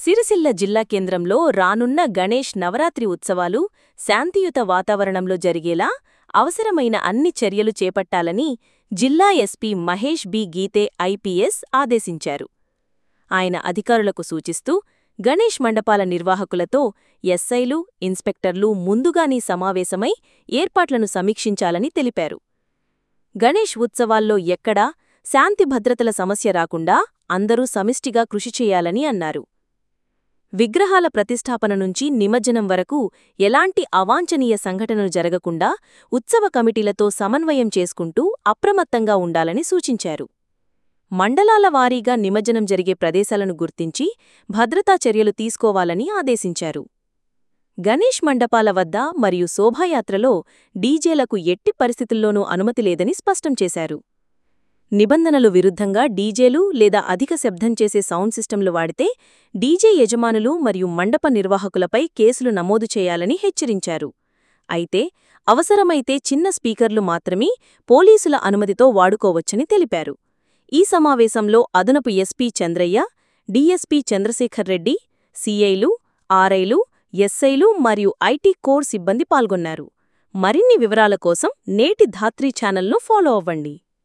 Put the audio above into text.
సిరిసిల్ల జిల్లా కేంద్రంలో రానున్న గణేష్ నవరాత్రి ఉత్సవాలు శాంతియుత వాతావరణంలో జరిగేలా అవసరమైన అన్ని చర్యలు చేపట్టాలని జిల్లా SP Mahesh B Geethe IPS ఆదేశించారు ఆయన అధికారులకు సూచిస్తూ గణేష్ మండపాల నిర్వాహకులతో ఎస్ఐలు ఇన్స్పెక్టర్లు ముందుగానీ సమావేశమై ఏర్పాట్లను సమీక్షించాలని తెలిపారు గణేష్ ఉత్సవాల్లో ఎక్కడా శాంతి భద్రతల సమస్య రాకుండా అందరూ సమిష్టిగా కృషి చేయాలని అన్నారు విగ్రహాల ప్రతిష్టాపన నుంచి నిమజ్జనం వరకు ఎలాంటి అవాంఛనీయ సంఘటనలు జరగకుండా ఉత్సవ కమిటీలతో సమన్వయం చేసుకుంటూ అప్రమత్తంగా ఉండాలని సూచించారు మండలాల వారీగా నిమజ్జనం జరిగే ప్రదేశాలను గుర్తించి భద్రతా చర్యలు తీసుకోవాలని ఆదేశించారు గణేష్ మండపాల వద్ద మరియు శోభాయాత్రలో డీజేలకు ఎట్టి పరిస్థితుల్లోనూ అనుమతి లేదని స్పష్టం చేశారు నిబంధనలు విరుద్ధంగా డీజేలు లేదా అధిక శబ్దం చేసే సౌండ్ సిస్టంలు వాడితే డీజే యజమానులు మరియు మండప నిర్వాహకులపై కేసులు నమోదు చేయాలని హెచ్చరించారు అయితే అవసరమైతే చిన్న స్పీకర్లు మాత్రమే పోలీసుల అనుమతితో వాడుకోవచ్చని తెలిపారు ఈ సమావేశంలో అదనపు ఎస్పీ చంద్రయ్య డీఎస్పీ చంద్రశేఖర్ రెడ్డి సీఐలు ఆర్ఐలు ఎస్ఐలు మరియు ఐటీ కోర్ సిబ్బంది పాల్గొన్నారు మరిన్ని వివరాల కోసం నేటి ధాత్రీ ఛానల్ను ఫాలో అవ్వండి